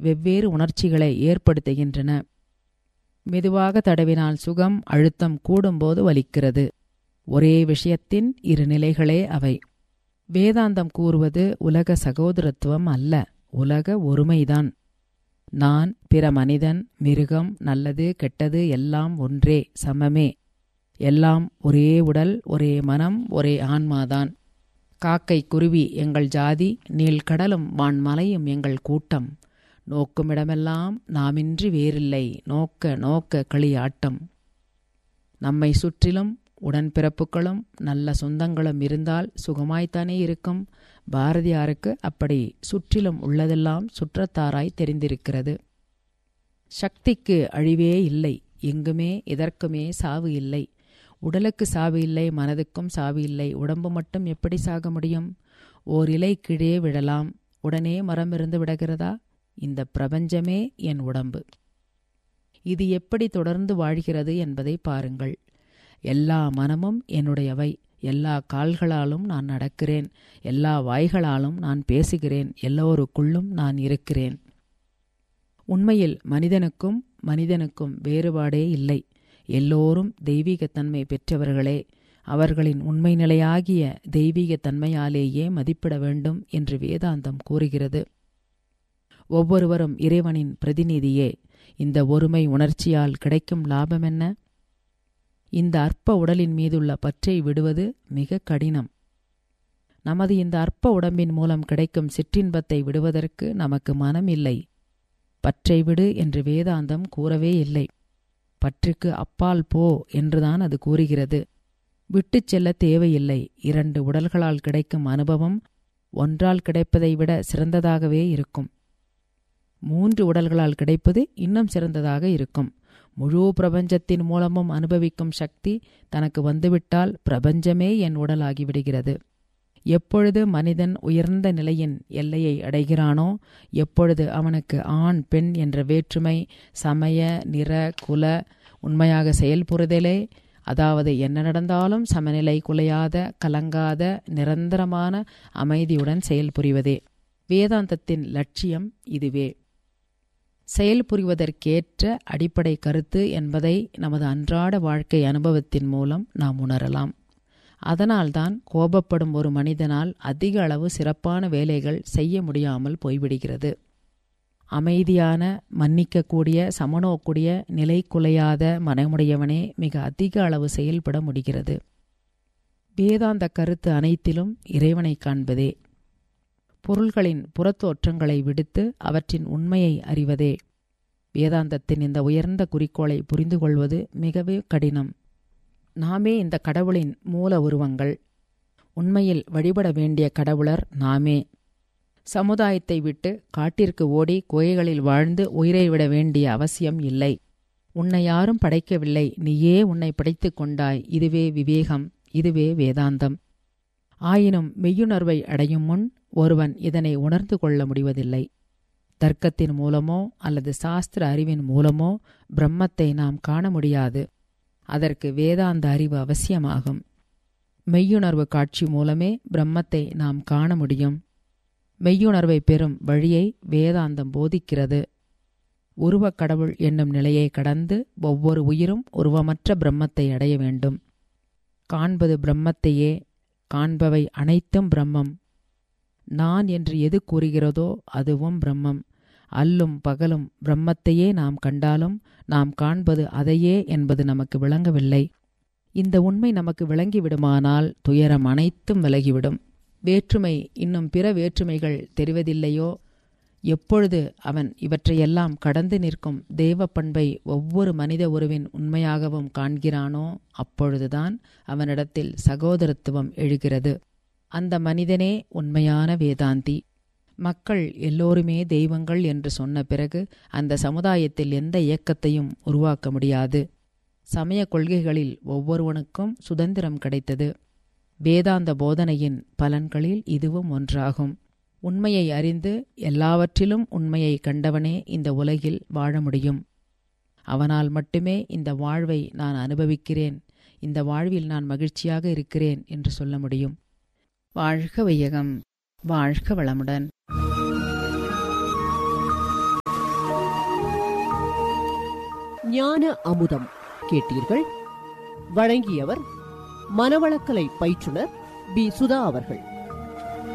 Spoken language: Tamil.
வெவ்வேறு உணர்ச்சிகளை ஏற்படுத்துகின்றன மெதுவாக தடவினால் சுகம் அழுத்தம் கூடும்போது வலிக்கிறது ஒரே விஷயத்தின் இரு நிலைகளே அவை வேதாந்தம் கூறுவது உலக சகோதரத்துவம் அல்ல உலக ஒருமைதான் நான் பிற மனிதன் மிருகம் நல்லது கெட்டது எல்லாம் ஒன்றே சமமே எல்லாம் ஒரே உடல் ஒரே மனம் ஒரே ஆன்மாதான் காக்கை குருவி எங்கள் ஜாதி நீள்கடலும் வான்மலையும் எங்கள் கூட்டம் நோக்குமிடமெல்லாம் நாமின்றி வேறில்லை நோக்க நோக்க களியாட்டம் நம்மை சுற்றிலும் உடன்பிறப்புகளும் நல்ல சொந்தங்களும் இருந்தால் சுகமாய்த்தானே இருக்கும் பாரதியாருக்கு அப்படி சுற்றிலும் உள்ளதெல்லாம் சுற்றத்தாராய் தெரிந்திருக்கிறது சக்திக்கு அழிவே இல்லை எங்குமே எதற்குமே சாவு இல்லை உடலுக்கு சாவு இல்லை மனதுக்கும் சாவு இல்லை உடம்பு மட்டும் எப்படி சாக முடியும் ஓர் இலை கீழே விழலாம் உடனே மரம் இருந்து விடுகிறதா இந்த பிரபஞ்சமே என் உடம்பு இது எப்படி தொடர்ந்து வாழ்கிறது என்பதை பாருங்கள் எல்லா மனமும் என்னுடையவை எல்லா கால்களாலும் நான் நடக்கிறேன் எல்லா வாய்களாலும் நான் பேசுகிறேன் எல்லோருக்குள்ளும் நான் இருக்கிறேன் உண்மையில் மனிதனுக்கும் மனிதனுக்கும் வேறுபாடே இல்லை எல்லோரும் தெய்வீகத்தன்மை பெற்றவர்களே அவர்களின் உண்மை நிலையாகிய தெய்வீகத்தன்மையாலேயே மதிப்பிட வேண்டும் என்று வேதாந்தம் கூறுகிறது ஒவ்வொருவரும் இறைவனின் பிரதிநிதியே இந்த ஒருமை உணர்ச்சியால் கிடைக்கும் லாபம் என்ன இந்த அற்ப உடலின் மீதுள்ள பற்றை விடுவது மிக கடினம் நமது இந்த அற்ப உடம்பின் மூலம் கிடைக்கும் சிற்றின்பத்தை விடுவதற்கு நமக்கு மனம் இல்லை பற்றை விடு என்று வேதாந்தம் கூறவே இல்லை பற்றுக்கு அப்பால் போ என்றுதான் அது கூறுகிறது விட்டுச் செல்ல தேவையில்லை இரண்டு உடல்களால் கிடைக்கும் அனுபவம் ஒன்றால் கிடைப்பதை விட சிறந்ததாகவே இருக்கும் மூன்று உடல்களால் கிடைப்பது இன்னும் சிறந்ததாக இருக்கும் முழு பிரபஞ்சத்தின் மூலமும் அனுபவிக்கும் சக்தி தனக்கு வந்துவிட்டால் பிரபஞ்சமே என் உடலாகிவிடுகிறது எப்பொழுது மனிதன் உயர்ந்த நிலையின் எல்லையை அடைகிறானோ எப்பொழுது அவனுக்கு ஆண் பெண் என்ற வேற்றுமை சமய நிற குல உண்மையாக செயல்புறுதலே அதாவது என்ன நடந்தாலும் சமநிலை குலையாத கலங்காத நிரந்தரமான அமைதியுடன் செயல்புரிவதே வேதாந்தத்தின் லட்சியம் இதுவே செயல்புரிவதற்கேற்ற அடிப்படை கருத்து என்பதை நமது அன்றாட வாழ்க்கை அனுபவத்தின் மூலம் நாம் உணரலாம் அதனால்தான் கோபப்படும் ஒரு மனிதனால் அதிக அளவு சிறப்பான வேலைகள் செய்ய முடியாமல் போய்விடுகிறது அமைதியான மன்னிக்கக்கூடிய சமனோக்கூடிய நிலை குலையாத மனமுடையவனே மிக அதிக அளவு செயல்பட முடிகிறது வேதாந்த கருத்து அனைத்திலும் இறைவனை காண்பதே பொருள்களின் புறத்தோற்றங்களை விடுத்து அவற்றின் உண்மையை அறிவதே வேதாந்தத்தின் இந்த உயர்ந்த குறிக்கோளை புரிந்து கொள்வது மிகவே கடினம் நாமே இந்த கடவுளின் மூல உருவங்கள் உண்மையில் வழிபட வேண்டிய கடவுளர் நாமே சமுதாயத்தை விட்டு காட்டிற்கு ஓடி குகைகளில் வாழ்ந்து உயிரை விட வேண்டிய அவசியம் இல்லை உன்னை யாரும் படைக்கவில்லை நீயே உன்னை படைத்துக் கொண்டாய் இதுவே விவேகம் இதுவே வேதாந்தம் ஆயினும் மெய்யுணர்வை அடையும் முன் ஒருவன் இதனை உணர்ந்து கொள்ள முடிவதில்லை தர்க்கத்தின் மூலமோ அல்லது சாஸ்திர அறிவின் மூலமோ பிரம்மத்தை நாம் காண முடியாது அதற்கு வேதாந்த அறிவு அவசியமாகும் மெய்யுணர்வு காட்சி மூலமே பிரம்மத்தை நாம் காண முடியும் மெய்யுணர்வை பெறும் வழியை வேதாந்தம் போதிக்கிறது உருவக் கடவுள் என்னும் நிலையை கடந்து ஒவ்வொரு உயிரும் உருவமற்ற பிரம்மத்தை அடைய வேண்டும் காண்பது பிரம்மத்தையே காண்பவை அனைத்தும் பிரம்மம் நான் என்று எது கூறுகிறதோ அதுவும் பிரம்மம் அல்லும் பகலும் பிரம்மத்தையே நாம் கண்டாலும் நாம் காண்பது அதையே என்பது நமக்கு விளங்கவில்லை இந்த உண்மை நமக்கு விளங்கிவிடுமானால் துயரம் அனைத்தும் விலகிவிடும் வேற்றுமை இன்னும் பிற வேற்றுமைகள் தெரிவதில்லையோ எப்பொழுது அவன் இவற்றையெல்லாம் கடந்து நிற்கும் தெய்வ பண்பை ஒவ்வொரு மனித உருவின் உண்மையாகவும் காண்கிறானோ அப்பொழுதுதான் அவனிடத்தில் சகோதரத்துவம் எழுகிறது அந்த மனிதனே உண்மையான வேதாந்தி மக்கள் எல்லோருமே தெய்வங்கள் என்று சொன்ன பிறகு அந்த சமுதாயத்தில் எந்த இயக்கத்தையும் உருவாக்க முடியாது சமய கொள்கைகளில் ஒவ்வொருவனுக்கும் சுதந்திரம் கிடைத்தது வேதாந்த போதனையின் பலன்களில் இதுவும் ஒன்றாகும் உண்மையை அறிந்து எல்லாவற்றிலும் உண்மையை கண்டவனே இந்த உலகில் வாழ முடியும் அவனால் மட்டுமே இந்த வாழ்வை நான் அனுபவிக்கிறேன் இந்த வாழ்வில் நான் மகிழ்ச்சியாக இருக்கிறேன் என்று சொல்ல முடியும் வாழ்க வையகம் வாழ்க வளமுடன் ஞான அமுதம் கேட்டீர்கள் வழங்கியவர் மனவளக்கலை பயிற்றுனர் பி சுதா அவர்கள்